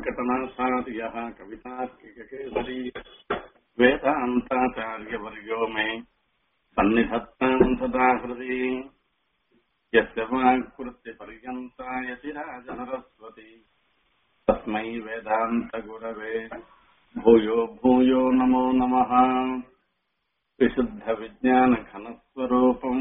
वेङ्कटनाथार्यः कवितार्किककेसरी वेदान्ताचार्यवर्यो मे सन्निधत्ताम् सदा हृदि यस्य वाक्कृत्यपर्यन्ता यतिराजनरस्वती तस्मै वेदान्तगुरवे भूयो भूयो नमो नमः विशुद्धविज्ञानघनस्वरूपम्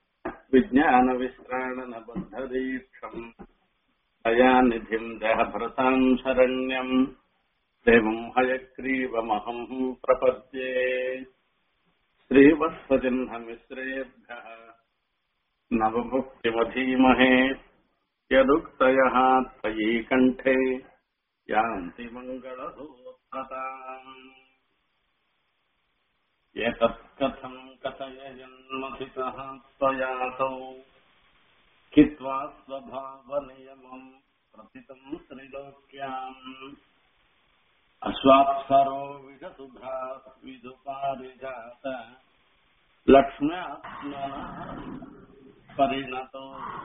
विज्ञानविश्राणनबद्धदीक्षम् दयानिधिम् देहभृताम् शरण्यम् देवम् हयग्रीवमहम् प्रपद्ये श्रीवत्सचिह्नमिश्रेभ्यः नवभुक्तिमधीमहे यदुक्तयः त्वयि कण्ठे यान्ति मङ्गलधूतताम् एतत् कथम् कथयन्मथितः त्वयासौ हित्वा स्वभावनियमम् प्रथितम् त्रिलोक्याम् अश्वात्सरो विषसुधा विदुपारिजात लक्ष्म्यात्मना परिणतो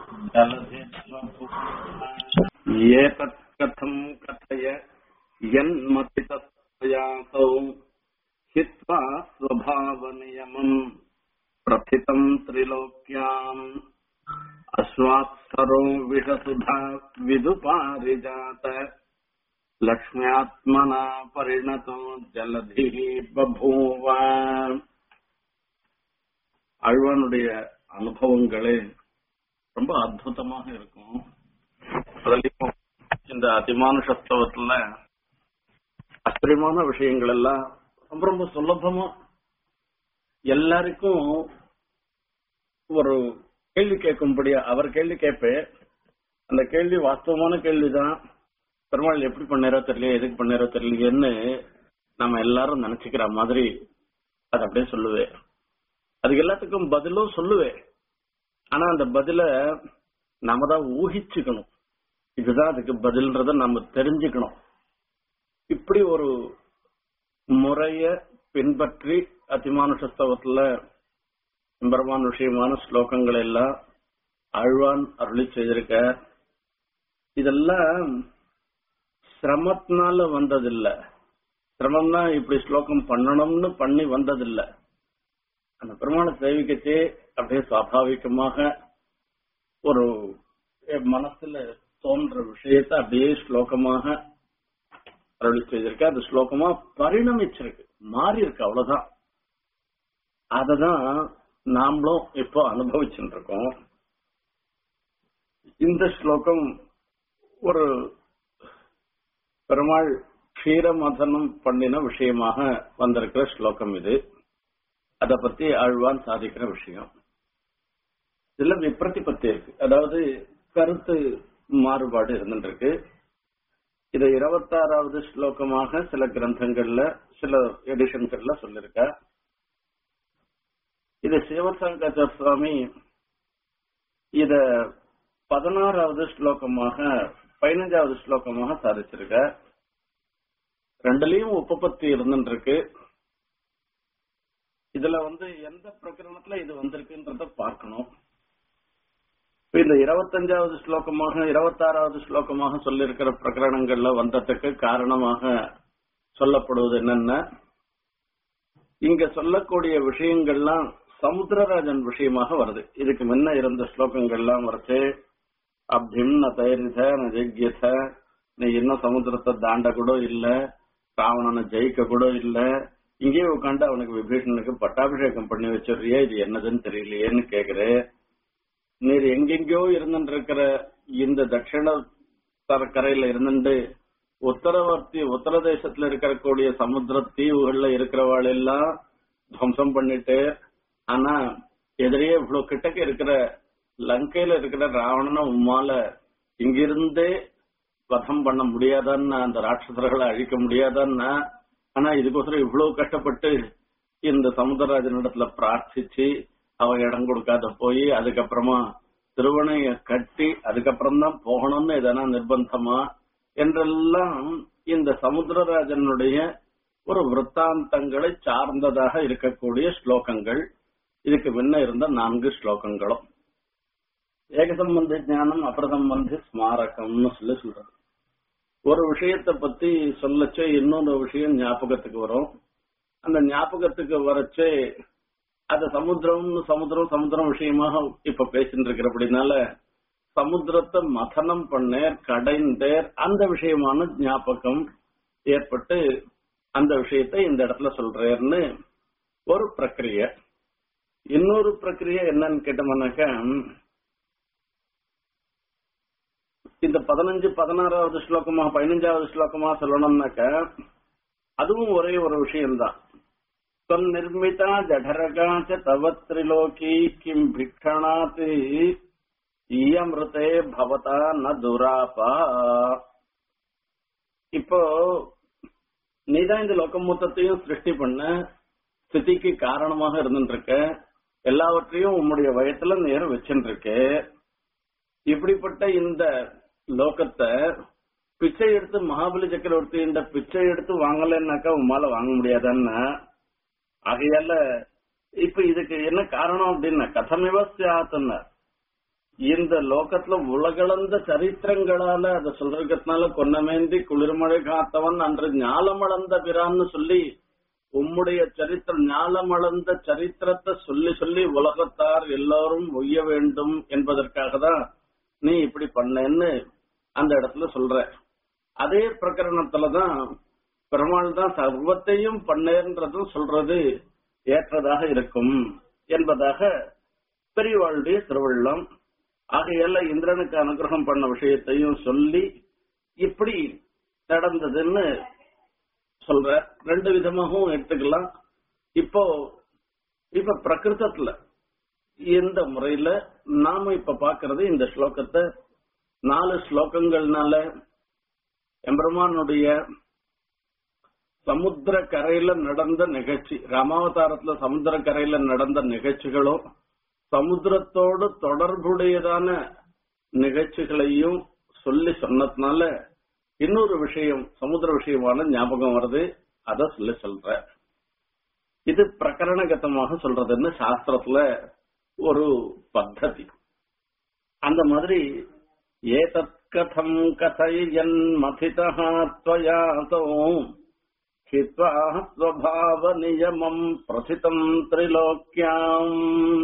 एतत् कथम् कथय यन्मथितस्त्वयासौ हित्वा स्वभावनियमम् प्रथितम् त्रिलोक्याम् अश्वात्सरो विषसुधा विदुपारिजात லக்ஷ்மியாத்மனா பரிணதோ ஜலதி பபூவ அழ்வானுடைய அனுபவங்களே ரொம்ப அற்புதமாக இருக்கும் அதுலயும் இந்த அதிமானுஷத்துவத்துல ஆச்சரியமான விஷயங்கள் எல்லாம் ரொம்ப ரொம்ப சுலபமா எல்லாருக்கும் ஒரு கேள்வி கேட்கும்படியா அவர் கேள்வி கேட்பே அந்த கேள்வி வாஸ்தவமான கேள்விதான் பெருமாள் எப்படி பண்ணாரோ தெரியல எதுக்கு பண்ணாரோ தெரியலையேன்னு நம்ம எல்லாரும் நினைச்சுக்கிற மாதிரி அது அப்படியே சொல்லுவேன் அதுக்கு எல்லாத்துக்கும் பதிலும் சொல்லுவேன் ஆனா அந்த பதில நாம தான் ஊகிச்சுக்கணும் இதுதான் அதுக்கு பதில்ன்றத நம்ம தெரிஞ்சுக்கணும் இப்படி ஒரு முறைய பின்பற்றி அதிமானுஷஸ்தவத்துல பெருமான் விஷயமான ஸ்லோகங்கள் எல்லாம் ஆழ்வான் அருளி செய்திருக்க இதெல்லாம் சிரமத்தினால வந்ததில்ல சிரமம்னா இப்படி ஸ்லோகம் பண்ணணும்னு பண்ணி வந்ததில்ல அந்த பெருமான சேவிக்கச்சே அப்படியே சுவாபாவிகமாக ஒரு மனசுல தோன்ற விஷயத்த அப்படியே ஸ்லோகமாக அருளி செய்திருக்க அது ஸ்லோகமா பரிணமிச்சிருக்கு மாறி இருக்கு அவ்வளவுதான் அததான் நாமளும் இப்போ அனுபவிச்சுட்டு இருக்கோம் இந்த ஸ்லோகம் ஒரு பெருமாள் க்ஷீரமதனம் பண்ணின விஷயமாக வந்திருக்கிற ஸ்லோகம் இது அத பத்தி ஆழ்வான் சாதிக்கிற விஷயம் இதுல விப்ரதிபத்தி இருக்கு அதாவது கருத்து மாறுபாடு இருந்துருக்கு இதை இருபத்தாறாவது ஸ்லோகமாக சில கிரந்தங்கள்ல சில எடிஷன்கள்ல சொல்லிருக்க இது சிவசங்கர சுவாமி இத பதினாறாவது ஸ்லோகமாக பதினஞ்சாவது ஸ்லோகமாக சாதிச்சிருக்க ரெண்டுலயும் உபபத்தி இருந்துருக்கு இதுல வந்து எந்த பிரகரணத்துல இது வந்திருக்குன்றத பார்க்கணும் இந்த இருபத்தஞ்சாவது ஸ்லோகமாக இருபத்தாறாவது ஸ்லோகமாக சொல்லியிருக்கிற பிரகரணங்கள்ல வந்ததுக்கு காரணமாக சொல்லப்படுவது என்னன்னா இங்க சொல்லக்கூடிய விஷயங்கள்லாம் சமுத்திரராஜன் விஷயமாக வருது இதுக்கு முன்ன இருந்த ஸ்லோகங்கள்லாம் வருது அப்திம் ந தைரித ந ஜெக்யத நீ இன்னும் சமுத்திரத்தை தாண்ட கூட இல்ல ராவணனை ஜெயிக்க கூட இல்ல இங்கேயே உட்காந்து அவனுக்கு விபீஷணனுக்கு பட்டாபிஷேகம் பண்ணி வச்சிடுறியே இது என்னதுன்னு தெரியலையேன்னு கேக்குற நீர் எங்கெங்கயோ இருந்துட்டு இருக்கிற இந்த தட்சிண கரையில இருந்துட்டு உத்தரவர்த்தி உத்தர தேசத்துல இருக்கக்கூடிய சமுத்திர தீவுகள்ல இருக்கிறவாள் எல்லாம் துவம்சம் பண்ணிட்டு ஆனா எதிரியே இவ்வளவு கிட்டக்க இருக்கிற லங்கையில இருக்கிற ராவணனை உம்மால இங்கிருந்தே வதம் பண்ண முடியாதான்னா அந்த ராட்சசர்களை அழிக்க முடியாதான்னா ஆனா இதுக்கோசரம் இவ்வளவு கஷ்டப்பட்டு இந்த சமுத்திரராஜனிடத்துல பிரார்த்திச்சு அவ இடம் கொடுக்காத போய் அதுக்கப்புறமா திருவணைய கட்டி அதுக்கப்புறம் தான் போகணும்னு எதனா நிர்பந்தமா என்றெல்லாம் இந்த சமுத்திரராஜனுடைய ஒரு விற்த்தாந்தங்களை சார்ந்ததாக இருக்கக்கூடிய ஸ்லோகங்கள் இதுக்கு முன்ன இருந்த நான்கு ஒரு விஷயத்தை பத்தி சொல்லச்சே இன்னொரு விஷயம் ஞாபகத்துக்கு வரும் அந்த ஞாபகத்துக்கு வரச்சே அது சமுத்திரம் சமுத்திரம் சமுத்திரம் விஷயமாக இப்ப பேசிட்டு இருக்கிறபடினால சமுத்திரத்தை மதனம் பண்ணேர் கடைந்தேர் அந்த விஷயமான ஞாபகம் ஏற்பட்டு அந்த விஷயத்தை இந்த இடத்துல சொல்றேன்னு ஒரு பிரக்கிரிய இன்னொரு பிரக்கிரிய என்னன்னு கேட்டோம்னாக்க இந்த பதினஞ்சு பதினாறாவது ஸ்லோகமா பதினஞ்சாவது ஸ்லோகமா சொல்லணும்னாக்க அதுவும் ஒரே ஒரு விஷயம்தான் தொன்னிர்மிதா ஜடரகா ச தவ திரிலோகி கிம் பிக்ஷணாத் ஈயமிருதே பவதா ந துராபா இப்போ நீதான் இந்த லோகம் மொத்தத்தையும் சிருஷ்டி பண்ண ஸ்திதிக்கு காரணமாக இருந்துட்டு இருக்க எல்லாவற்றையும் உம்முடைய வயத்துல நேரம் வச்சுட்டு இருக்க இப்படிப்பட்ட இந்த லோகத்தை பிச்சை எடுத்து மகாபலி சக்கரவர்த்தி இந்த பிச்சை எடுத்து வாங்கலைன்னாக்கா உமால வாங்க முடியாதான்னா ஆகையால இப்ப இதுக்கு என்ன காரணம் அப்படின்னா கதமிவ சியாத்துன்னா இந்த லோகத்துல உலகளந்த சரித்திரங்களால அதை சொல்றதுனால கொன்னமேந்தி குளிர்மழை காத்தவன் அன்று ஞாலமளந்த பிரான்னு சொல்லி உம்முடைய சரித்திரம் ஞாலமளந்த சரித்திரத்தை சொல்லி சொல்லி உலகத்தார் எல்லாரும் ஒய்ய வேண்டும் என்பதற்காக தான் நீ இப்படி பண்ணேன்னு அந்த இடத்துல சொல்ற அதே பிரகரணத்துலதான் பெருமாள் தான் சர்வத்தையும் பண்ணேன்றதும் சொல்றது ஏற்றதாக இருக்கும் என்பதாக பெரியவாளுடைய திருவள்ளம் ஆகையால இந்திரனுக்கு அனுகிரகம் பண்ண விஷயத்தையும் சொல்லி இப்படி நடந்ததுன்னு சொல்ற ரெண்டு விதமாகவும் எடுத்துக்கலாம் இப்போ இப்ப பிரகிருதத்துல இந்த முறையில நாம இப்ப பாக்குறது இந்த ஸ்லோகத்தை நாலு ஸ்லோகங்கள்னால எம்பெருமானுடைய சமுத்திர கரையில நடந்த நிகழ்ச்சி ராமாவதாரத்துல சமுத்திர கரையில நடந்த நிகழ்ச்சிகளும் சமுத்திரத்தோடு தொடர்புடையதான நிகழ்ச்சிகளையும் சொல்லி சொன்னதுனால இன்னொரு விஷயம் சமுத்திர விஷயமான ஞாபகம் வருது அத சொல்லி சொல்ற இது பிரகரணகத்தமாக சொல்றதுன்னு சாஸ்திரத்துல ஒரு பத்ததி அந்த மாதிரி ஏதத் கதம் கதையன் மதிதா ஹித்வா ஸ்வபாவ நியமம் பிரசிதம் திரிலோக்கியாம்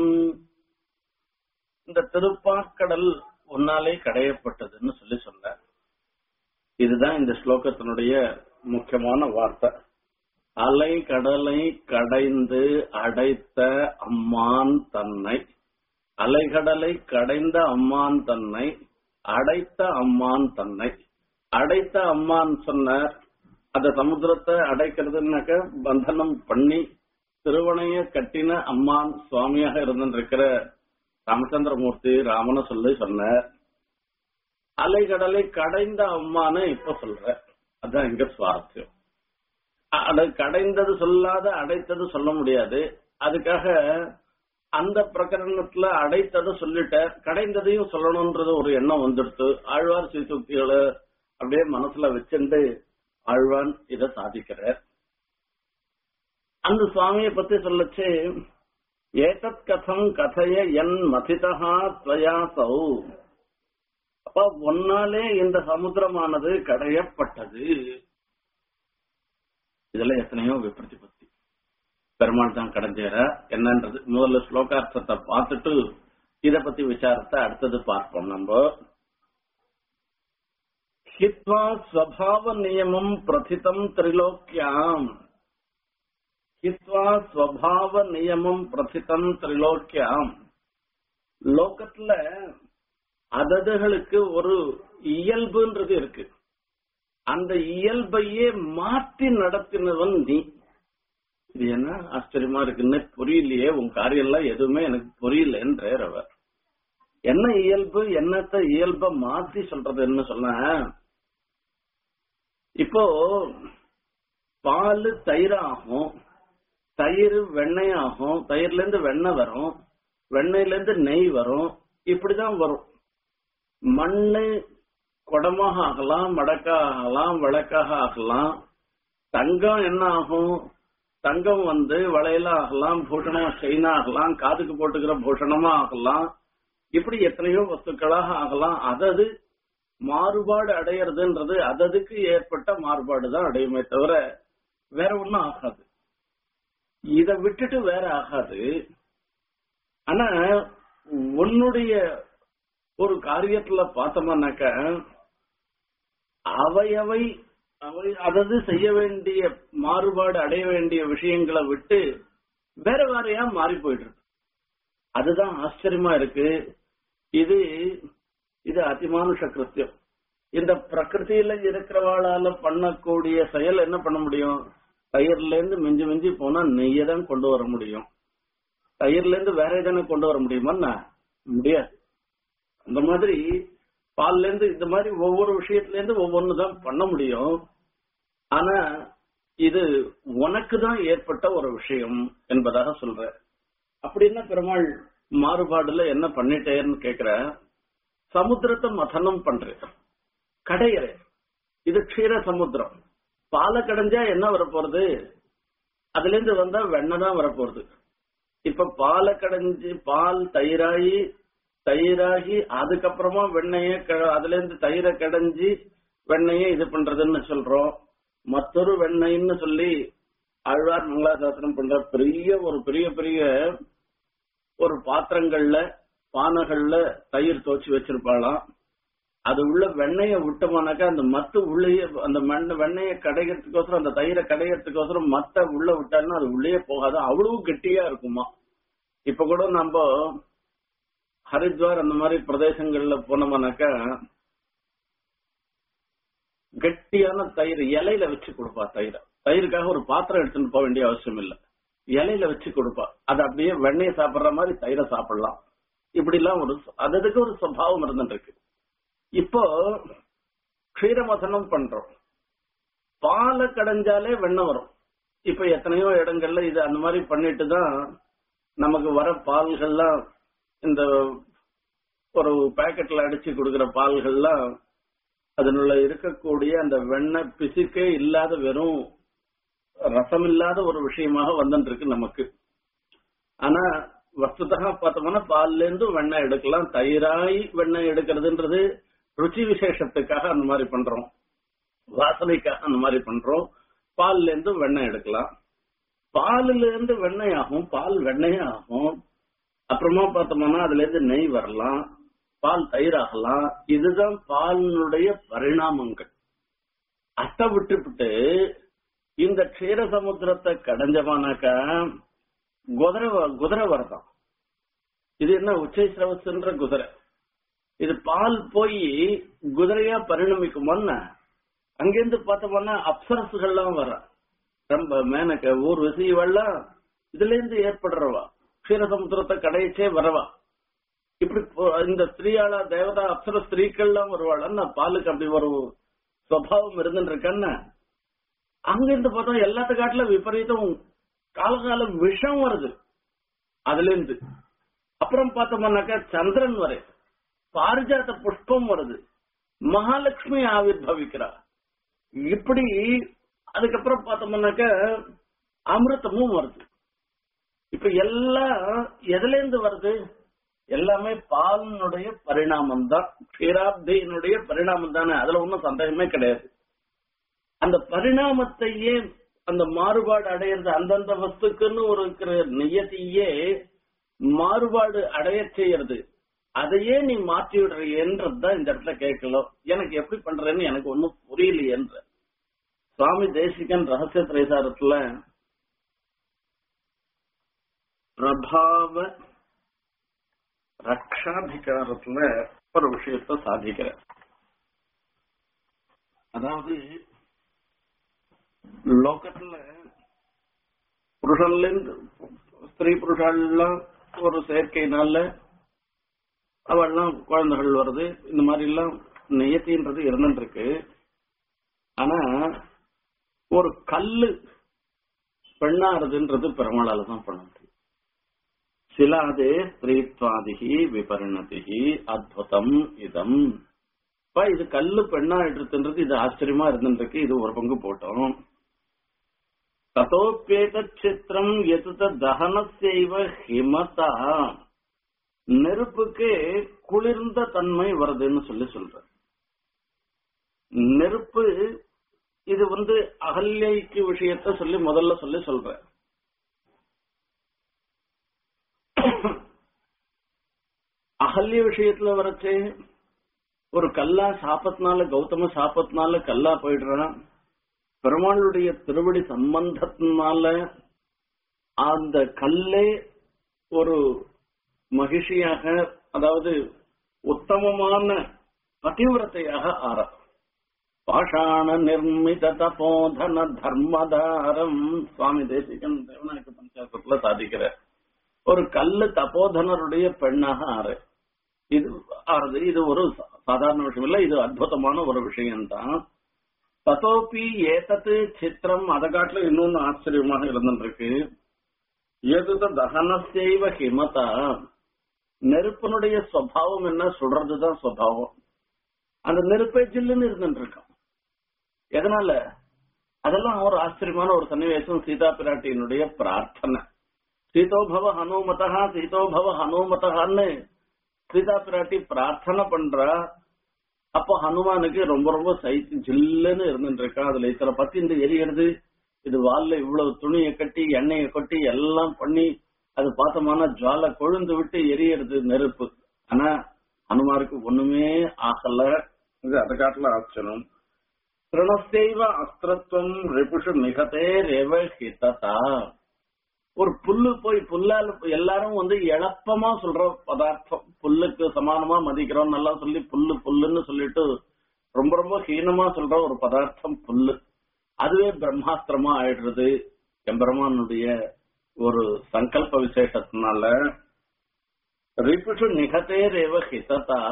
இந்த திருப்பாக்கடல் உன்னாலே கடையப்பட்டதுன்னு சொல்லி சொன்னார் இதுதான் இந்த ஸ்லோகத்தினுடைய முக்கியமான வார்த்தை அலை கடலை கடைந்து அடைத்த அம்மான் தன்னை அலைகடலை கடைந்த அம்மான் தன்னை அடைத்த அம்மான் தன்னை அடைத்த அம்மான் சொன்னார் அந்த சமுத்திரத்தை அடைக்கிறதுனாக்க பந்தனம் பண்ணி திருவணைய கட்டின அம்மான் சுவாமியாக இருந்திருக்கிற ராமச்சந்திரமூர்த்தி ராமன சொல்லி சொன்னார் அலைகடலை கடைந்த அம்மான்னு இப்ப சொல்ற அதான் இங்க சுவாரஸ்யம் அதை கடைந்தது சொல்லாத அடைத்தது சொல்ல முடியாது அதுக்காக அந்த பிரகரணத்துல அடைத்ததை சொல்லிட்ட கடைந்ததையும் சொல்லணும்ன்றது ஒரு எண்ணம் வந்துடுத்து ஆழ்வார் சீசுக்திகளை அப்படியே மனசுல வச்சுட்டு ஆழ்வான் இத சாதிக்கிறார் அந்த சுவாமியை பத்தி சொல்லச்சு ஏதத் கதம் கதைய என் மதிதா துவயாசௌ அப்ப ஒன்னாலே இந்த சமுத்திரமானது கடையப்பட்டது இதுல எத்தனையோ விபத்தி பத்தி பெருமாள் தான் கடைஞ்சேற என்னன்றது முதல்ல ஸ்லோகார்த்தத்தை பார்த்துட்டு இத பத்தி விசாரத்தை அடுத்தது பார்ப்போம் நம்ம ஹித்வா ஸ்வபாவ நியமம் பிரதிதம் திரிலோக்கியாம் ஹித்வா ஸ்வபாவ நியமம் பிரதிதம் திரிலோக்கியாம் லோகத்துல அததுகளுக்கு ஒரு இயல்புன்றது இருக்கு அந்த இயல்பையே மாற்றி நடத்தினவன் நீ இது என்ன ஆச்சரியமா இருக்குன்னு புரியலையே உன் காரியம் எல்லாம் எதுவுமே எனக்கு புரியலன்றார் அவர் என்ன இயல்பு என்னத்த இயல்ப மாத்தி சொல்றது என்ன சொன்ன இப்போ பால் தயிராகும் தயிர் வெண்ணெய் ஆகும் தயிர்ல இருந்து வெண்ணெய் வரும் வெண்ணெயில இருந்து நெய் வரும் இப்படிதான் வரும் மண்ணு குடமாக ஆகலாம் மடக்காக ஆகலாம் விளக்காக ஆகலாம் தங்கம் என்ன ஆகும் தங்கம் வந்து வளையல ஆகலாம் பூஷணமா செயினா ஆகலாம் காதுக்கு போட்டுக்கிற பூஷணமா ஆகலாம் இப்படி எத்தனையோ வஸ்துக்களாக ஆகலாம் அதது மாறுபாடு அடையறதுன்றது அததுக்கு ஏற்பட்ட மாறுபாடு தான் அடையுமே தவிர வேற ஒண்ணும் ஆகாது இத விட்டுட்டு வேற ஆகாது ஆனா உன்னுடைய ஒரு காரியத்துல பார்த்தோம்னாக்க அவையவை அவை அதது செய்ய வேண்டிய மாறுபாடு அடைய வேண்டிய விஷயங்களை விட்டு வேற வேறையா மாறி போயிட்டு இருக்கு அதுதான் ஆச்சரியமா இருக்கு இது இது அதிமானுஷ கிருத்தியம் இந்த பிரகிருதியில இருக்கிறவாளால பண்ணக்கூடிய செயல் என்ன பண்ண முடியும் தயிர்ல இருந்து மிஞ்சி மிஞ்சி போனா நெய்யை தான் கொண்டு வர முடியும் தயிர்ல இருந்து வேற எதனா கொண்டு வர முடியுமா முடியாது அந்த மாதிரி பால்ல இருந்து இந்த மாதிரி ஒவ்வொரு விஷயத்துல இருந்து ஒவ்வொன்னு தான் பண்ண முடியும் ஆனா இது உனக்கு தான் ஏற்பட்ட ஒரு விஷயம் என்பதாக சொல்ற அப்படின்னா பெருமாள் மாறுபாடுல என்ன பண்ணிட்டேன்னு கேக்குற சமுத்திரத்தை மதனம் பண்றேன் கடையிற இது க்ஷீர சமுத்திரம் பாலை கடைஞ்சா என்ன வரப்போறது அதுல இருந்து வந்தா வெண்ணெய் தான் வரப்போறது இப்ப பாலை கடைஞ்சு பால் தயிராகி தயிராகி அதுக்கப்புறமா வெண்ணெய க- அதுல இருந்து தயிரை கடைஞ்சி வெண்ணெய இது பண்றதுன்னு சொல்றோம் மற்றொரு வெண்ணெய்ன்னு சொல்லி ஆழ்வார் மங்களாசாசனம் பண்ற பெரிய ஒரு பெரிய பெரிய ஒரு பாத்திரங்கள்ல பானைகள்ல தயிர் துவச்சு வச்சிருப்பாளாம் அது உள்ள வெண்ணெய விட்டோம்னாக்கா அந்த மத்து உள்ளேயே அந்த மண்ண வெண்ணெய கடைகிறதுக்கோசரம் அந்த தயிரை கடைகிறதுக்கோசரம் மத்த உள்ள விட்டாலும் அது உள்ளே போகாது அவ்வளவு கெட்டியா இருக்குமா இப்ப கூட நம்ம ஹரித்வார் அந்த மாதிரி பிரதேசங்கள்ல போனோம்னாக்கா கெட்டியான தயிர் இலையில வச்சு கொடுப்பா தயிரை தயிருக்காக ஒரு பாத்திரம் எடுத்துட்டு போக வேண்டிய அவசியம் இல்ல இலையில வச்சு கொடுப்பா அது அப்படியே வெண்ணெய் சாப்பிடுற மாதிரி தயிரை சாப்பிடலாம் இப்படி எல்லாம் ஒரு அது அதுக்கு ஒரு சுபாவம் இருந்துட்டு இருக்கு இப்போ க்ஷீரமசனம் பண்றோம் பாலை கடைஞ்சாலே வெண்ணெய் வரும் இப்ப எத்தனையோ இடங்கள்ல இது அந்த மாதிரி பண்ணிட்டு தான் நமக்கு வர பால்கள்லாம் இந்த ஒரு பாக்கெட்ல அடிச்சு கொடுக்கிற பால்கள்லாம் அதனுள்ள இருக்கக்கூடிய அந்த வெண்ணெய் பிசுக்கே இல்லாத வெறும் ரசம் இல்லாத ஒரு விஷயமாக வந்துட்டு இருக்கு நமக்கு ஆனா வஸ்துதா பார்த்தோம்னா பால்ல இருந்து வெண்ணெய் எடுக்கலாம் தயிராய் வெண்ணெய் எடுக்கிறதுன்றது ருச்சி விசேஷத்துக்காக அந்த மாதிரி பண்றோம் வாசனைக்காக அந்த மாதிரி பண்றோம் பால்ல இருந்து வெண்ணெய் எடுக்கலாம் பாலுல இருந்து வெண்ணெய் ஆகும் பால் வெண்ணெய் ஆகும் அப்புறமா பார்த்தோம்னா அதுல இருந்து நெய் வரலாம் பால் தயிராகலாம் இதுதான் பாலினுடைய பரிணாமங்கள் அத்தை விட்டுவிட்டு இந்த க்ஷீர சமுத்திரத்தை கடைஞ்சமானாக்கா குதிரை வ- குதிரை வரதான் இது என்ன உச்சை சிரவசுன்ற குதிரை இது பால் போய் குதிரையா பரிணமிக்குமோன்னா அங்கிருந்து பார்த்தோம்னா அப்சரசுகள்லாம் வர ரொம்ப மேனக்க ஊர் விசைவெல்லாம் இதுல இருந்து ஏற்படுறவா க்ஷீரசமுத்திரத்தை கடைச்சே வரவா இப்படி போ- இந்த ஸ்திரீயாளா தேவதா அப்சர ஸ்திரீக்கள்லாம் வருவாள் பாலுக்கு அப்படி ஒரு சுவாவம் இருந்துட்டு இருக்கன்னு அங்கிருந்து பார்த்தா எல்லாத்த காட்டுல விபரீதம் காலகால விஷம் வருது அதுல இருந்து அப்புறம் பார்த்தோம்னாக்கா சந்திரன் வரை பாரிஜாத புஷ்பம் வருது மகாலட்சுமி ஆவிர்பவிக்கிறா இப்படி அதுக்கப்புறம் பார்த்தோம்னாக்க அமிர்தமும் வருது இப்ப எல்லாம் எதுல இருந்து வருது எல்லாமே பாலினுடைய பரிணாமம் தான் க்ஷீராப்தியினுடைய பரிணாமம் தானே அதுல ஒன்றும் சந்தேகமே கிடையாது அந்த பரிணாமத்தையே அந்த மாறுபாடு அடையிறது அந்தந்த வஸ்துக்குன்னு ஒரு இருக்கிற நியதியே மாறுபாடு அடைய செய்யறது அதையே நீ மாற்றி விடுறியன்றதுதான் இந்த இடத்துல கேட்கலாம் எனக்கு எப்படி பண்றேன்னு எனக்கு ஒன்னும் புரியலையேன்ற சுவாமி தேசிகன் ரகசிய திரைசாரத்துல பிரபாவ ரக்ஷாதிகாரத்துல ஒரு விஷயத்த சாதிக்கிற அதாவது லோகத்துல புருஷன்ல இருந்து ஸ்திரீ புருஷாலாம் ஒரு செயற்கையினால அவெல்லாம் குழந்தைகள் வருது இந்த மாதிரி எல்லாம் நியத்தின்றது இருந்துட்டு இருக்கு ஆனா ஒரு கல்லு பெண்ணாறதுன்றது பெருமாளால தான் பண்ண முடியும் சிலாதே ஸ்திரீத்வாதிகி விபரிணதிகி அத்புதம் இதம் இப்ப இது கல்லு பெண்ணா எடுத்துன்றது இது ஆச்சரியமா இருந்துருக்கு இது ஒரு பங்கு போட்டோம் ததோப்பேத சித்திரம் எதுத தகனசெய்வ ஹிமதா நெருப்புக்கு குளிர்ந்த தன்மை வருதுன்னு சொல்லி சொல்ற நெருப்பு இது வந்து அகல்யைக்கு விஷயத்த சொல்லி முதல்ல சொல்லி சொல்றேன் அகல்ய விஷயத்துல வரச்சு ஒரு கல்லா சாப்பத்தினால கௌதம சாப்பத்தினால கல்லா போயிடுறான் பெருமாளுடைய திருவடி சம்பந்தத்தினால அந்த கல்லே ஒரு மகிழ்ச்சியாக அதாவது உத்தமமான பதிவிரத்தையாக ஆற பாஷாண நிர்மித தபோதன தர்மதாரம் சுவாமி தேசிகன் தேவநாயக பஞ்சாயத்துல சாதிக்கிறார் ஒரு கல்லு தபோதனருடைய பெண்ணாக ஆறு இது ஆறுது இது ஒரு சாதாரண விஷயம் இல்ல இது அற்புதமான ஒரு விஷயம்தான் ததோப்பி ஏதத்து சித்திரம் அதை காட்டிலும் இன்னொன்னு ஆச்சரியமாக இருந்துருக்கு எதுத தகனசைவ ஹிமதா நெருப்பனுடைய சுவாவம் என்ன சுடுறதுதான் சுவாவம் அந்த நெருப்பே ஜில்லுன்னு இருந்துட்டு இருக்கான் எதனால அதெல்லாம் ஒரு ஆச்சரியமான ஒரு சன்னிவேசம் சீதா பிராட்டியினுடைய பிரார்த்தனை சீதோபவ ஹனுமதா சீதோபவ ஹனுமதான்னு சீதா பிராட்டி பிரார்த்தனை பண்றா அப்போ ஹனுமானுக்கு ரொம்ப ரொம்ப சைத்து ஜில்லுன்னு இருந்துட்டு இருக்கா அதுல இத்தனை பத்தி இந்த எரியறது இது வால்ல இவ்வளவு துணியை கட்டி எண்ணெயை கொட்டி எல்லாம் பண்ணி அது பார்த்தோம்னா ஜுவாலை கொழுந்து விட்டு எரியறது நெருப்பு ஆனா ஹனுமாருக்கு ஒண்ணுமே ஆகல இது அதை காட்டுல ஆச்சரியம் திருணசைவ அஸ்திரத்துவம் ரிபுஷு மிகத்தே ரெவ ஹிததா ஒரு புல்லு போய் புல்லால எல்லாரும் வந்து எளப்பமா சொல்ற பதார்த்தம் புல்லுக்கு சமானமா மதிக்கிறோம் நல்லா சொல்லி புல்லு புல்லுன்னு சொல்லிட்டு ரொம்ப ரொம்ப ஹீனமா சொல்ற ஒரு பதார்த்தம் புல்லு அதுவே பிரம்மாஸ்திரமா ஆயிடுறது எம்பெருமானுடைய ஒரு சங்கல்ப விசேஷத்தினால ரிபிஷு நிகதே ரேவ ஹிததா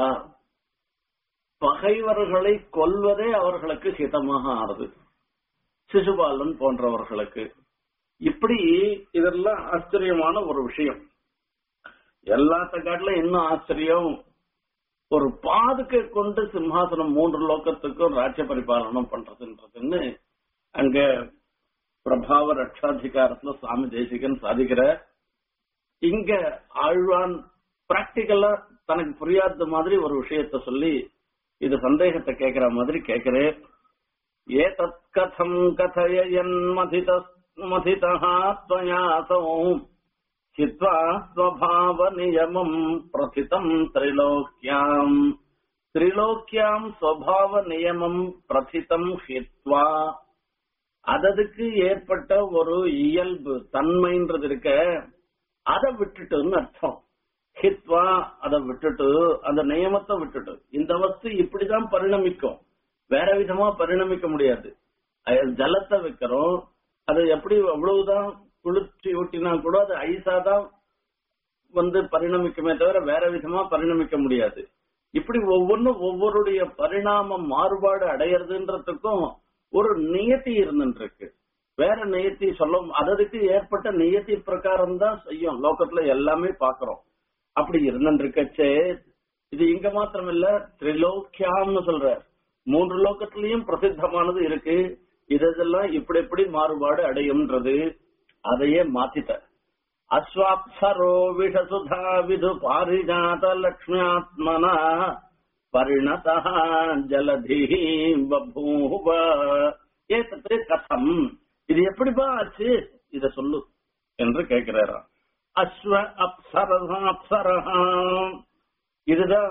பகைவர்களை கொல்வதே அவர்களுக்கு ஹிதமாக ஆறுது சிசுபாலன் போன்றவர்களுக்கு இப்படி இதெல்லாம் ஆச்சரியமான ஒரு விஷயம் எல்லாத்த காட்டுல இன்னும் ஆச்சரியம் ஒரு பாதுகை கொண்டு சிம்ஹாசனம் மூன்று லோகத்துக்கும் ராஜ்ய பரிபாலனம் பண்றதுன்றதுன்னு அங்க பிரபாவ ரட்சாதிகாரத்துல சுவாமி தேசிகன் சாதிக்கிற இங்க ஆழ்வான் பிராக்டிக்கலா தனக்கு புரியாத மாதிரி ஒரு விஷயத்த சொல்லி இது சந்தேகத்தை கேட்கிற மாதிரி கேட்கிறேன் ஏ தத் கதம் கதயன் மதித மதிதः त्वयासौ हित्वा स्वभावनियमम् प्रथितम् त्रिलोक्याम् திரிலோக்கியாம் ஸ்வபாவ நியமம் பிரதிதம் ஹித்வா அததுக்கு ஏற்பட்ட ஒரு இயல்பு தன்மைன்றது இருக்க அதை விட்டுட்டுன்னு அர்த்தம் ஹித்வா அதை விட்டுட்டு அந்த நியமத்தை விட்டுட்டு இந்த வஸ்து இப்படிதான் பரிணமிக்கும் வேற விதமா பரிணமிக்க முடியாது ஜலத்தை வைக்கிறோம் அது எப்படி அவ்வளவுதான் குளிர்ச்சி ஊட்டினா கூட அது ஐஸா தான் வந்து பரிணமிக்குமே தவிர வேற விதமா பரிணமிக்க முடியாது இப்படி ஒவ்வொன்றும் ஒவ்வொருடைய பரிணாமம் மாறுபாடு அடையிறதுன்றதுக்கும் ஒரு நியத்தி இருந்துருக்கு வேற நியத்தி சொல்ல அதற்கு ஏற்பட்ட நியத்தி பிரகாரம் தான் செய்யும் லோகத்துல எல்லாமே பாக்குறோம் அப்படி இருந்துருக்கச்சே இது இங்க மாத்திரம் இல்ல திரிலோக்கியாம்னு சொல்ற மூன்று லோகத்திலையும் பிரசித்தமானது இருக்கு இதெல்லாம் இப்படி எப்படி மாறுபாடு அடையும்ன்றது அதையே மாத்திட்ட அஸ்வாப்சரோ விஷசுதா விது பாரிஜாத லக்ஷ்மியாத்மனா பரிணதா ஜலதி பபூவ ஏத்தத்து கதம் இது எப்படிப்பா ஆச்சு இத சொல்லு என்று கேட்கிறாராம் அஸ்வ அப்சரஹா அப்சரஹா இதுதான்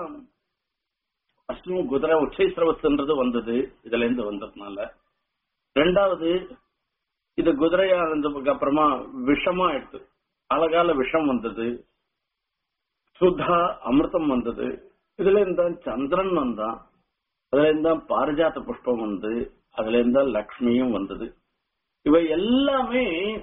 அஸ்வ குதிரை உச்சைஸ்ரவஸ்ன்றது வந்தது இதுல இருந்து வந்ததுனால ரெண்டாவது இது குதிரையா இருந்ததுக்கு அப்புறமா விஷமா எடுத்து அழகால விஷம் வந்தது சுதா அமிர்தம் வந்தது இதுல இருந்தா சந்திரன் வந்தான் அதுல இருந்தா பாரிஜாத புஷ்பம் வந்து அதுல இருந்தா லக்ஷ்மியும் வந்தது இவை எல்லாமே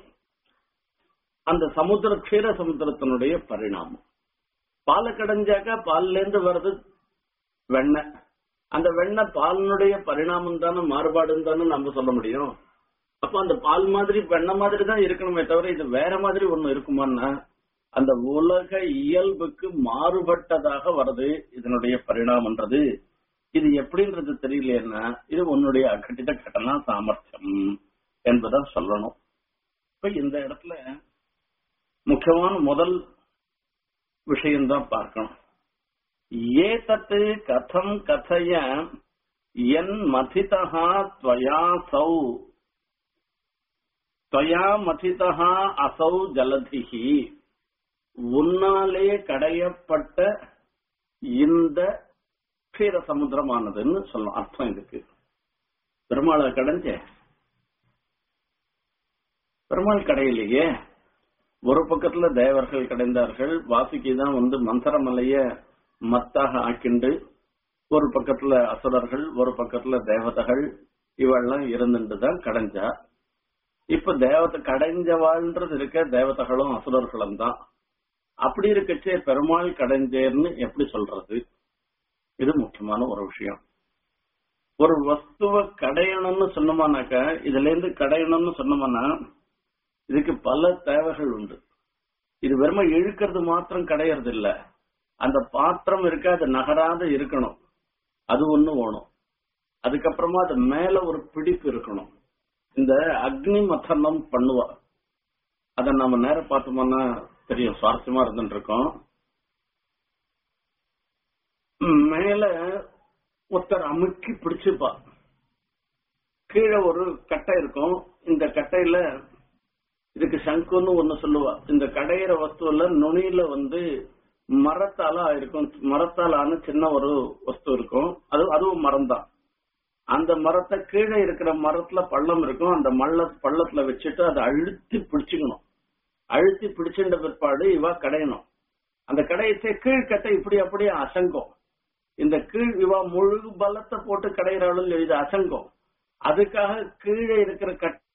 அந்த சமுத்திர க்ஷீர சமுத்திரத்தினுடைய பரிணாமம் பாலை கடைஞ்சாக்கா பால்ல இருந்து வர்றது வெண்ணெய் அந்த வெண்ணெய் பாலினுடைய பரிணாமம் தானே மாறுபாடுன்னு தானே நம்ம சொல்ல முடியும் அப்ப அந்த பால் மாதிரி வெண்ணெய் மாதிரி தான் இருக்கணுமே தவிர இது வேற மாதிரி ஒண்ணு இருக்குமான்னா அந்த உலக இயல்புக்கு மாறுபட்டதாக வருது இதனுடைய பரிணாமன்றது இது எப்படின்றது தெரியலன்னா இது உன்னுடைய அகட்டித கட்டணா சாமர்த்தியம் என்பதை சொல்லணும் இப்ப இந்த இடத்துல முக்கியமான முதல் விஷயம்தான் பார்க்கணும் ஏதத்து கதம் கதைய என் மதிதா துவயா சௌ துவயா மதிதா அசௌ ஜலதிகி உன்னாலே கடையப்பட்ட இந்த க்ஷீர சமுத்திரமானதுன்னு சொல்லலாம் அர்த்தம் இதுக்கு பெருமாளை கடைஞ்ச பெருமாள் கடையிலேயே ஒரு பக்கத்துல தேவர்கள் கடைந்தார்கள் வாசுகி தான் வந்து மந்திரமலைய மத்தாக ஆக்கிண்டு ஒரு பக்கத்துல அசுரர்கள் ஒரு பக்கத்துல தேவதைகள் இவெல்லாம் இருந்துட்டு தான் கடைஞ்சா இப்ப தேவதை கடைஞ்சவாள்ன்றது இருக்க தேவதைகளும் அசுரர்களும் தான் அப்படி இருக்கச்சே பெருமாள் கடைஞ்சேர்னு எப்படி சொல்றது இது முக்கியமான ஒரு விஷயம் ஒரு வஸ்துவ கடையணும்னு சொன்னோம்னாக்க இதுல இருந்து கடையணும்னு சொன்னோம்னா இதுக்கு பல தேவைகள் உண்டு இது வெறும இழுக்கிறது மாத்திரம் கிடையறது இல்ல அந்த பாத்திரம் இருக்க அது நகராத இருக்கணும் அது ஒண்ணு வேணும் அதுக்கப்புறமா அது மேல ஒரு பிடிப்பு இருக்கணும் இந்த அக்னி மதனம் பண்ணுவா அத நம்ம நேரம் பார்த்தோம்னா தெரியும் சுவாரஸ்யமா இருந்துட்டு இருக்கோம் மேல ஒருத்தர் அமுக்கி பிடிச்சுப்பா கீழே ஒரு கட்டை இருக்கும் இந்த கட்டையில இதுக்கு சங்குன்னு ஒண்ணு சொல்லுவா இந்த கடையிற வஸ்துல நுனியில வந்து மரத்தால இருக்கும் மரத்தால் ஆன சின்ன ஒரு வஸ்து இருக்கும் அது அதுவும் மரம் தான் அந்த மரத்தை கீழே இருக்கிற மரத்துல பள்ளம் இருக்கும் அந்த மள்ள பள்ளத்துல வச்சுட்டு அதை அழுத்தி பிடிச்சுக்கணும் அழுத்தி பிடிச்சின்ற பிற்பாடு இவ கடையணும் அந்த கடையத்தை கீழ்கட்டை இப்படி அப்படியே அசங்கும் இந்த கீழ் இவ முழு பலத்தை போட்டு கடையிறாலும் இது அசங்கும் அதுக்காக கீழே இருக்கிற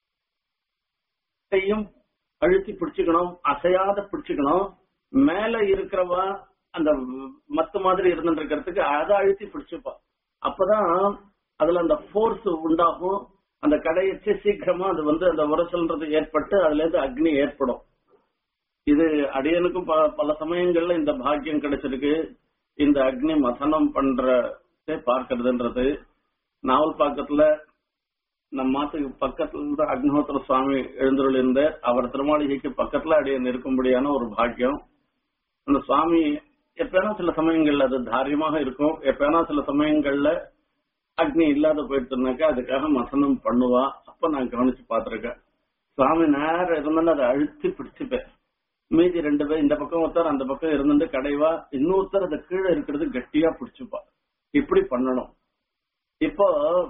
கட்டையும் அழுத்தி பிடிச்சுக்கணும் அசையாத பிடிச்சுக்கணும் மேல இருக்கிறவா அந்த மத்து மாதிரி இருந்துட்டு இருக்கிறதுக்கு அதை அழுத்தி பிடிச்சுப்பா அப்பதான் அதுல அந்த போர்ஸ் உண்டாகும் அந்த கடையச்சு சீக்கிரமா அது வந்து அந்த உரசல்ன்றது ஏற்பட்டு அதுல இருந்து அக்னி ஏற்படும் இது அடியனுக்கும் ப- பல சமயங்கள்ல இந்த பாக்கியம் கிடைச்சிருக்கு இந்த அக்னி மதனம் பண்ற பார்க்கறதுன்றது நாவல் பாக்கத்துல நம்ம மாத்துக்கு பக்கத்துல தான் அக்னிஹோத்திர சுவாமி எழுந்துள்ள இருந்த அவர் திருமாளிகைக்கு பக்கத்துல அடியன் இருக்கும்படியான ஒரு பாக்கியம் அந்த சுவாமி எப்பேனா சில சமயங்கள்ல அது தாரியமாக இருக்கும் எப்பேனா சில சமயங்கள்ல அக்னி இல்லாத போயிட்டுனாக்கா அதுக்காக மசனம் பண்ணுவா அப்ப நான் கவனிச்சு பார்த்திருக்கேன் சுவாமி நேரம் இருந்தாலும் அதை அழுத்தி பிடிச்சுப்பேன் மீதி ரெண்டு பேர் இந்த பக்கம் ஒருத்தர் அந்த பக்கம் இருந்துட்டு கடைவா இன்னொருத்தர் அதை கீழே இருக்கிறது கட்டியா பிடிச்சுப்பா இப்படி பண்ணணும் இப்போ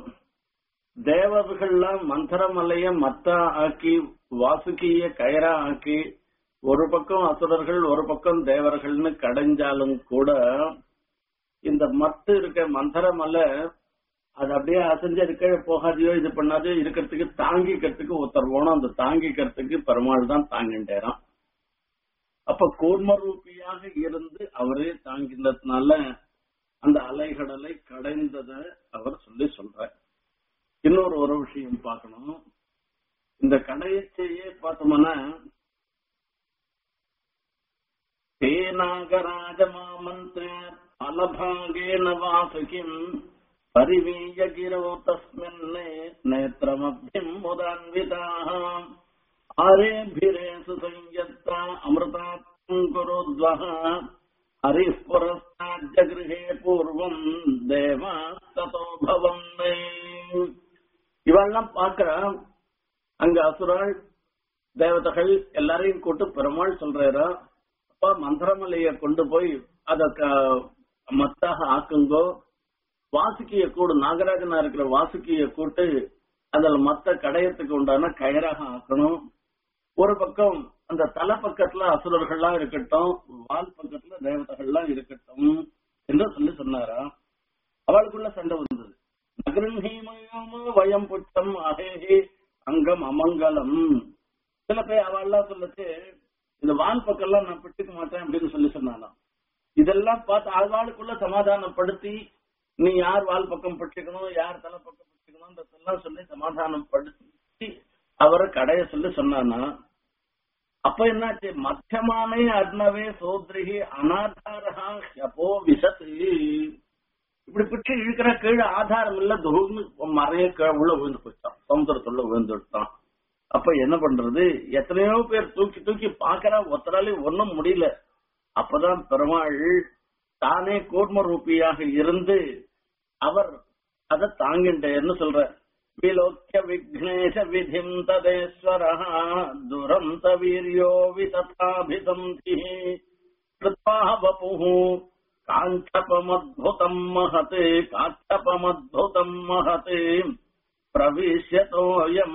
தேவர்கள்லாம் மந்திரமலைய மத்தா ஆக்கி வாசுகிய கயரா ஆக்கி ஒரு பக்கம் அசுரர்கள் ஒரு பக்கம் தேவர்கள்னு கடைஞ்சாலும் கூட இந்த மத்து இருக்க மந்திரமலை அது அப்படியே அசைஞ்சு அது கீழே போகாதையோ இது பண்ணாதோ இருக்கிறதுக்கு தாங்கிக்கிறதுக்கு ஒருத்தர் போனோம் அந்த தாங்கிக்கிறதுக்கு பெருமாள் தான் தாங்கின்றேறான் அப்ப கூர்மரூபியாக இருந்து அவரே தாங்கினதுனால அந்த அலைகடலை கடைந்தத அவர் சொல்லி சொல்றார் இன்னொரு ஒரு விஷயம் பார்க்கணும் இந்த கடையச்சையே பார்த்தோம்னா தேநாகராஜமாமந்திர அலபாகேன வாசுகிம் பரிவீய கிரோ தஸ்மின் நேத்திரமபியம் முதான்விதாக ஆரேபிரேசு சஞ்சத்தா அமிர்தாத்மம் குருத்வஹ ஹரிः புரஸ்தாஜகிருஹே பூர்வம் தேவா ததோ பவந்தை இவெல்லாம் பார்க்கிறான் அங்க அசுராள் தேவதைகள் எல்லாரையும் கூட்டு பெருமாள் சொல்றாரா அப்பா மந்திரமலைய கொண்டு போய் அத க- மத்தாக ஆக்குங்கோ வாசுக்கிய கூடு நாகராஜனா இருக்கிற வாசுக்கிய கூட்டு அதுல மத்த கடையத்துக்கு உண்டான கயராக ஆக்கணும் ஒரு பக்கம் அந்த தலை பக்கத்துல அசுரர்கள்லாம் இருக்கட்டும் வால் பக்கத்துல தேவதைகள்லாம் இருக்கட்டும் என்று சொல்லி சொன்னாரா அவளுக்குள்ள சண்டை வந்தது நகரன்ஹீமயமோ வயம் புட்டம் அகேஹி அங்கம் அமங்கலம் சில பேர் அவள்லாம் சொல்லுச்சு இந்த வால் பக்கம்லாம் நான் பிடிக்க மாட்டேன் அப்படின்னு சொல்லி சொன்னாலாம் இதெல்லாம் பார்த்து அவளுக்குள்ள சமாதானப்படுத்தி நீ யார் வால் பக்கம் பிடிச்சுக்கணும் யார் தலை பக்கம் பிடிச்சுக்கணும்ன்றதெல்லாம் சொல்லி சமாதானப்படுத்தி அவரை கடைய சொல்லி சொன்னானா அப்ப என்னாச்சு மத்தியமானே அர்ணவே சோத்ரிகி அனாதாரா ஹப்போ விசத்து இப்படி பிடிச்சு இழுக்கிற கீழே ஆதாரம் இல்ல துருன்னு மறைய கீழே உள்ள விழுந்து போயிட்டான் சமுத்திரத்துள்ள விழுந்துட்டான் அப்ப என்ன பண்றது எத்தனையோ பேர் தூக்கி தூக்கி பாக்குறா ஒருத்தராலையும் ஒண்ணும் முடியல அப்பதான் பெருமாள் தானே கூர்ம ரூபியாக இருந்து அவர் அதை தாங்கின்றேன்னு சொல்ற விலோக்கிய விக்னேஷ விதிம் ததேஸ்வர துரந்த வீரியோ விததாபிசந்தி கிருத்வா வபுः காஞ்சபமத்புதம் மகத் காச்சபமத்புதம் மகத் பிரவிஷ்யதோயம்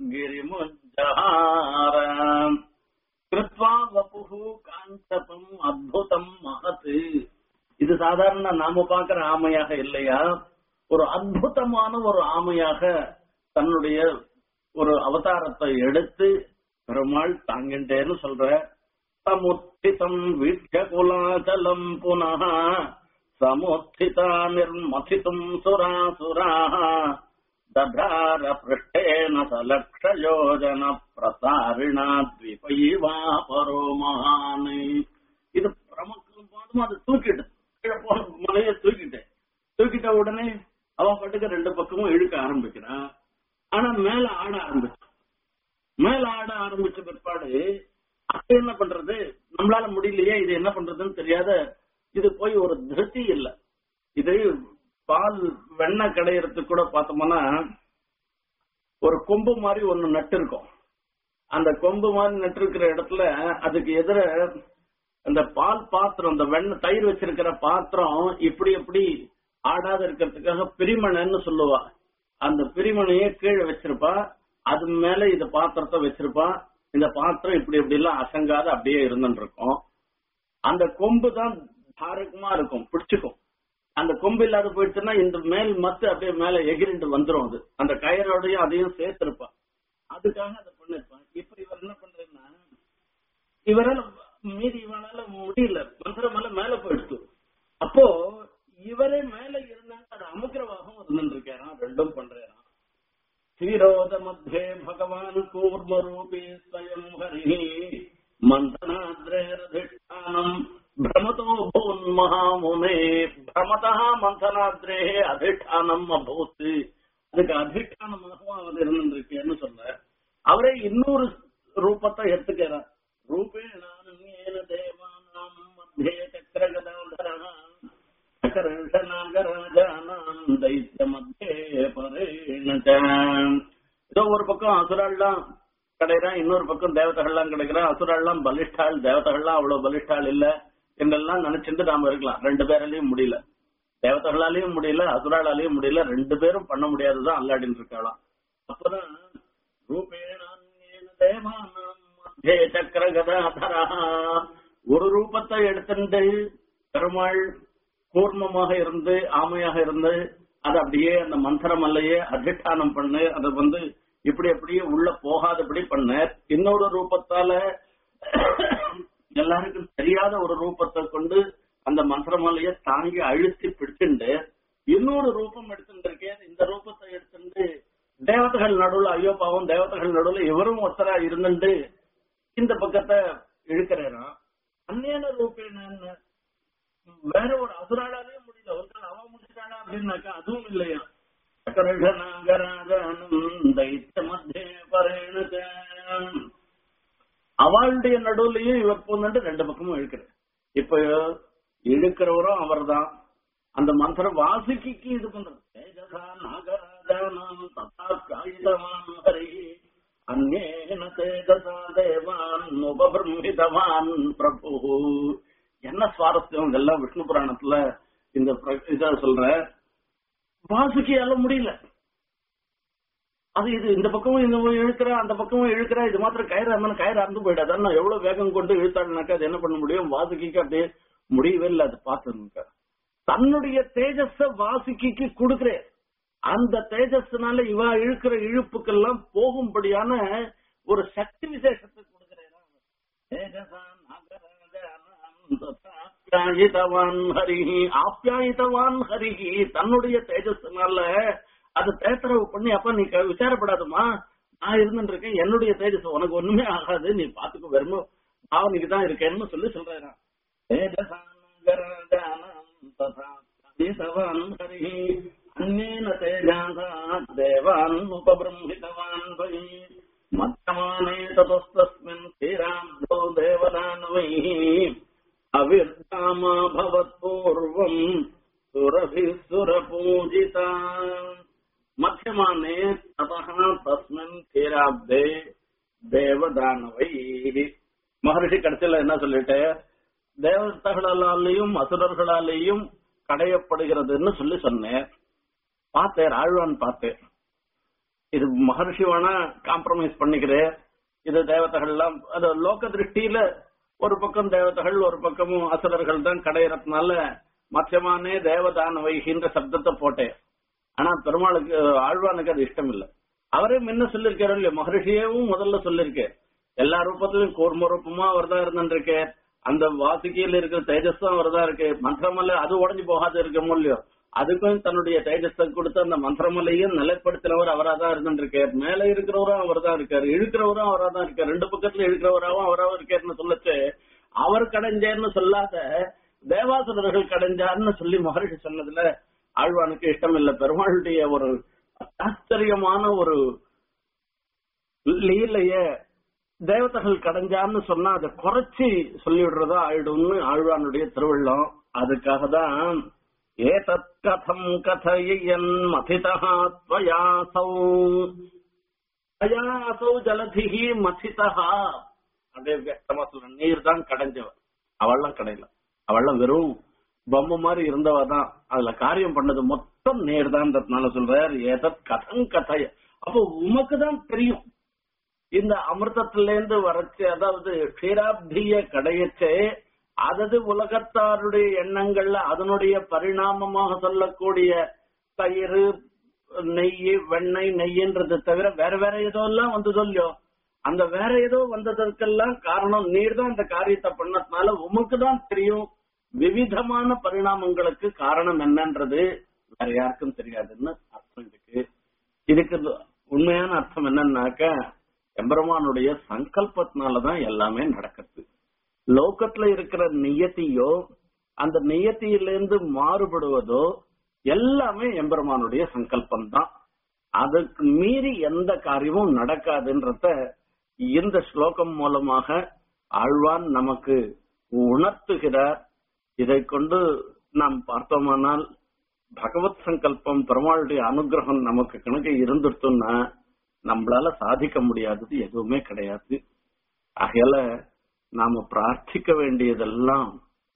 கிரிமுஜ்ஜஹார கிருத்வா வபுஹு காஞ்சபம் அத்புதம் மகத் இது சாதாரண நாம பார்க்கிற ஆமையாக இல்லையா ஒரு அற்புதமான ஒரு ஆமையாக தன்னுடைய ஒரு அவதாரத்தை எடுத்து பெருமாள் தாங்கின்றேன்னு சொல்ற சமுத்திதம் வீட்ச குலாச்சலம் புனः சமுத்திதா நிர்மதித்தும் சுராசுரா दधार पृष्ठेन सलक्षयोजन प्रसारिणा द्विपैवा परो महान् இது பிரமக்கும் போதும் அது தூக்கிட்டு கீழே போன மலையை தூக்கிட்டேன் தூக்கிட்ட உடனே அவன் பாட்டுக்கு ரெண்டு பக்கமும் இழுக்க ஆரம்பிக்கிறான் ஆனா மேல ஆட ஆரம்பிச்சான் மேல ஆட ஆரம்பிச்ச பிற்பாடு அது என்ன பண்றது நம்மளால முடியலையே இது என்ன பண்றதுன்னு தெரியாத இது போய் ஒரு திருப்தி இல்ல இது பால் வெண்ணெய் கடையறதுக்கு கூட பார்த்தோம்னா ஒரு கொம்பு மாதிரி ஒண்ணு நட்டு இருக்கும் அந்த கொம்பு மாதிரி நட்டு இருக்கிற இடத்துல அதுக்கு எதிர அந்த பால் பாத்திரம் அந்த வெண்ணெய் தயிர் வச்சிருக்கிற பாத்திரம் இப்படி எப்படி ஆடாத இருக்கிறதுக்காக பிரிமணைன்னு சொல்லுவா அந்த பிரிமணையை கீழே வச்சிருப்பா அது மேல இந்த பாத்திரத்தை வச்சிருப்பா இந்த பாத்திரம் இப்படி இப்படி எல்லாம் அசங்காத அப்படியே இருந்துட்டு இருக்கும் அந்த கொம்பு தான் தாரகமா இருக்கும் பிடிச்சுக்கும் அந்த கொம்பு இல்லாத போயிடுச்சுன்னா இந்த மேல் மத்து அப்படியே மேல எகிரிண்டு வந்துரும் அது அந்த கயரோடையும் அதையும் சேர்த்திருப்பா அதுக்காக அதை பண்ணிருப்பான் இப்ப இவர் என்ன பண்றேன்னா இவரால மீறி இவனால முடியல மந்திரமல்ல மேல போயிடுச்சு அப்போ இவரே மேல இருந்தாங்க அது அமுக்கிரவாகம் இருந்துட்டு இருக்காராம் ரெண்டும் பண்றாராம் ஸ்ரீரோத மத்தியே பகவான் கூர்ம ரூபே ஸ்வயம் ஹரி மந்தனாத்ரேரதிஷ்டானம் பிரமதோ பூன்மகாமுனே பிரமதா மந்தனாத்ரே அதிஷ்டானம் அபூத் அதுக்கு அதிஷ்டானமாகவும் அவர் இருந்திருக்கேன்னு சொல்ற அவரே இன்னொரு ரூபத்தை எடுத்துக்கிறார் ரூபேணானேன தேவானாம் மத்தியே சக்கரகதாதரா சக்கரநாகராஜானாம் தைத்திய மத்தியே பரேண ஏதோ ஒரு பக்கம் அசுராள்லாம் கிடைக்கிறான் இன்னொரு பக்கம் தேவதைகள்லாம் கிடைக்கிறான் அசுராள்லாம் பலிஷ்டாள் தேவதைகள்லாம் அவ்வளவு பலிஷ்டாள் இல்ல என்றெல்லாம் நினைச்சிட்டு நாம இருக்கலாம் ரெண்டு பேராலையும் முடியல தேவதைகளாலையும் முடியல அசுராளாலையும் முடியல ரெண்டு பேரும் பண்ண முடியாதுதான் அல்லாடின்னு இருக்கலாம் அப்பதான் ரூபேணான்யேன தேவானாம் மத்தியே சக்கர கதாதரா ஒரு ரூபத்தை எடுத்துட்டு பெருமாள் கூர்மமாக இருந்து ஆமையாக இருந்து அது அப்படியே அந்த மந்திரமல்லையே அதிஷ்டானம் பண்ணு அதை வந்து இப்படி அப்படியே உள்ள போகாதபடி பண்ண இன்னொரு ரூபத்தால எல்லாருக்கும் தெரியாத ஒரு ரூபத்தை கொண்டு அந்த மந்திரமலைய தாங்கி அழுத்தி பிடிச்சுண்டு இன்னொரு ரூபம் எடுத்துட்டு இருக்கேன் இந்த ரூபத்தை எடுத்துட்டு தேவதைகள் நடுவுல ஐயோ பாவம் தேவதைகள் நடுவுல இவரும் ஒருத்தரா இருந்துட்டு இந்த பக்கத்தை இழுக்கிறாராம் அந்நியன ரூபேன வேற ஒரு அசுராளாலே முடியல ஒருத்தர் அவன் முடிச்சாளா அப்படின்னாக்கா அதுவும் இல்லையா சக்கரநாகராஜானம் தைத்த மத்திய பரேண அவளுடைய நடுவுலயும் இவர் போன்னு ரெண்டு பக்கமும் இழுக்கிறார் இப்ப இழுக்கிறவரும் அவர்தான் அந்த மந்திரம் வாசிக்கு இது பண்றது தேஜசா நாகராஜானாம் ததா காயிதவான் ஹரி அந்நேன தேஜசா தேவான் உபபிரமிதவான் பிரபு என்ன சுவாரஸ்யம் இதெல்லாம் விஷ்ணு புராணத்துல இந்த பிர- இத சொல்ற வாசுகியால முடியல அது இது இந்த பக்கமும் இந்த பக்கம் இழுக்கிறா அந்த பக்கமும் இழுக்கிறா இது மாத்திரம் கயிறு அம்மன் கயிறு அறந்து போயிடாது அண்ணா எவ்வளவு வேகம் கொண்டு இழுத்தாடுனாக்கா அது என்ன பண்ண முடியும் வாசுகிக்கு அப்படியே முடியவே இல்லை அது பார்த்துருக்க தன்னுடைய தேஜஸ வாசுகிக்கு கொடுக்கிறேன் அந்த தேஜஸ்னால இவ இழுக்கிற இழுப்புக்கெல்லாம் போகும்படியான ஒரு சக்தி விசேஷத்தை கொடுக்கிறேன் தேஜசா நாகராஜானாம் ததாப்யாயிதவான் ஹரிஹி ஆப்யாயிதவான் ஹரிஹி தன்னுடைய தேஜஸ்னால அது தேத்தரவு பண்ணி அப்ப நீ க- விசாரப்படாதம்மா நான் இருந்துட்டு இருக்கேன் என்னுடைய தேஜஸ் உனக்கு ஒண்ணுமே ஆகாது நீ பாத்துக்க வெறும் பாவனைக்கு தான் இருக்கேன்னு சொல்லி சொல்றாராம் தேஜசா நாகராஜானாம் ததாப்யாயிதவான் ஹரிஹி அந்நேன தேஜாசா தேவான் உபபிரம்மிதவான் பை மத்தமானே ததஸ்தஸ்மின் ஸ்ரீராப்தோ தேவதானவைः அவிர்தாமா பவத்பூர்வம் சுரபிः சுரபூஜிதா தீராப்தே தேவதானவை மகரிஷி கடைசியில என்ன சொல்லிட்டு தேவதைகளாலேயும் அசுரர்களாலேயும் கடையப்படுகிறதுன்னு சொல்லி சொன்னேன் பார்த்தேன் ஆழ்வான் பார்த்தேன் இது மகர்ஷி வேணா காம்ப்ரமைஸ் பண்ணிக்கிறேன் இது தேவதைகள்லாம் அது லோக திருஷ்டியில ஒரு பக்கம் தேவதைகள் ஒரு பக்கமும் அசுரர்கள் தான் கடையறதுனால மத்தியமானே தேவதான வைகின்ற சப்தத்தை போட்டேன் ஆனா பெருமாளுக்கு ஆழ்வானுக்கு அது இஷ்டம் இல்ல அவரே முன்ன சொல்லிருக்காரு இல்லையா மகரிஷியவும் முதல்ல சொல்லிருக்கேன் எல்லா ரூபத்திலும் கூர்ம ரூபமா அவர் தான் இருந்துருக்கு அந்த வாசுகியில இருக்கிற தேஜஸும் அவர் தான் இருக்கு மந்திரமல்ல அது உடஞ்சு போகாது இருக்கமோ இல்லையோ அதுக்கும் தன்னுடைய தேஜஸை கொடுத்து அந்த மந்திரமலையும் நிலைப்படுத்தினவர் அவரா தான் இருந்துருக்கார் மேல இருக்கிறவரும் அவர் தான் இருக்காரு இழுக்கிறவரும் அவரா தான் இருக்காரு ரெண்டு பக்கத்துல இழுக்கிறவராவும் அவராவும் இருக்காருன்னு சொல்லச்சு அவர் கடைஞ்சேன்னு சொல்லாத தேவாசுரர்கள் கடைஞ்சார்னு சொல்லி மகரிஷி சொன்னதுல ஆழ்வானுக்கு இஷ்டம் இல்ல பெருமாளுடைய ஒரு ஆச்சரியமான ஒரு லீலைய தேவதைகள் கடைஞ்சான்னு சொன்னா அதை குறைச்சி சொல்லிவிடுறதா ஆயிடும்னு ஆழ்வானுடைய திருவள்ளம் அதுக்காக தான் ஏதத் கதம் கதையன் மதிதா त्वयासौ அயாசௌ ஜலதிஹி மதிதா அப்படியே வியக்தமா சொல்ற நீர் தான் கடைஞ்சவ அவள்லாம் கடையில அவள்லாம் வெறும் பொம்மை மாதிரி இருந்தவ தான் அதுல காரியம் பண்ணது மொத்தம் நீர் தான் சொல்றார் ஏதத் கதம் கதைய அப்போ உமக்கு தான் தெரியும் இந்த அமிர்தத்திலேருந்து வரச்சு அதாவது க்ஷீராப்திய கடையச்சே அதது உலகத்தாருடைய எண்ணங்கள்ல அதனுடைய பரிணாமமாக சொல்லக்கூடிய தயிர் நெய் வெண்ணெய் நெய்ன்றது தவிர வேற வேற ஏதோ எல்லாம் வந்ததோ இல்லையோ அந்த வேற ஏதோ வந்ததற்கெல்லாம் காரணம் நீர் தான் இந்த காரியத்தை பண்ணதுனால உமக்கு தான் தெரியும் விவிதமான பரிணாமங்களுக்கு காரணம் என்னன்றது வேற யாருக்கும் தெரியாதுன்னு அர்த்தம் இருக்கு இதுக்கு உண்மையான அர்த்தம் என்னன்னாக்க எம்பெருமானுடைய சங்கல்பத்தினாலதான் எல்லாமே நடக்குது லோகத்துல இருக்கிற நியத்தியோ அந்த நியத்தியிலிருந்து மாறுபடுவதோ எல்லாமே எம்பெருமானுடைய சங்கல்பம் தான் அதுக்கு மீறி எந்த காரியமும் நடக்காதுன்றத இந்த ஸ்லோகம் மூலமாக ஆழ்வான் நமக்கு உணர்த்துகிறார் இதை கொண்டு நாம் பார்த்தோமானால் பகவத் சங்கல்பம் பெருமாளுடைய அனுகிரகம் நமக்கு கணக்கு இருந்துட்டோம்னா நம்மளால சாதிக்க முடியாதது எதுவுமே கிடையாது ஆகையால நாம பிரார்த்திக்க வேண்டியதெல்லாம்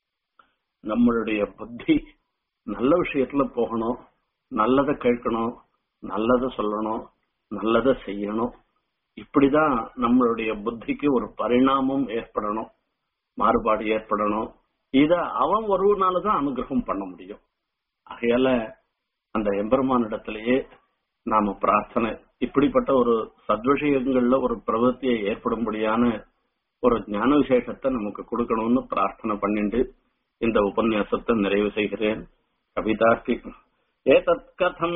நம்மளுடைய புத்தி நல்ல விஷயத்துல போகணும் நல்லதை கேட்கணும் நல்லதை சொல்லணும் நல்லதை செய்யணும் இப்படிதான் நம்மளுடைய புத்திக்கு ஒரு பரிணாமம் ஏற்படணும் மாறுபாடு ஏற்படணும் இத அவன் ஒருவனாலதான் அனுகிரகம் பண்ண முடியும் ஆகையால அந்த எம்பெருமானிடத்திலேயே நாம பிரார்த்தனை இப்படிப்பட்ட ஒரு சத்விஷயங்கள்ல ஒரு பிரவൃத்தியை ஏற்படும்படியான ஒரு ஞான விசேஷத்தை நமக்கு கொடுக்கணும்னு பிரார்த்தனை பண்ணிட்டு இந்த உபன்யாசத்தை நிறைவு செய்கிறேன் கவிதார்த்தி ஏதத் கதம்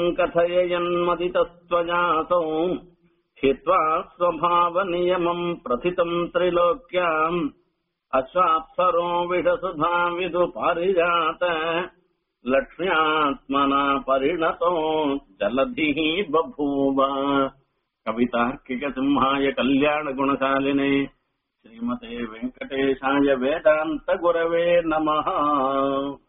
கதயன்மதிதஸ்வஜாசௌ ஹித்வா ஸ்வபாவ நியமம் பிரதிதம் திரிலோக்யாம் அஸ்வாப்சரோ விடசுதா விது பாரிஜாத லக்ஷ்மியாத்மனா பரிணதோ ஜலதிः बभूव कवितार्किकसिंहाय कल्याणगुणशालिने श्रीमते वेङ्कटेशाय वेदान्तगुरवे नमः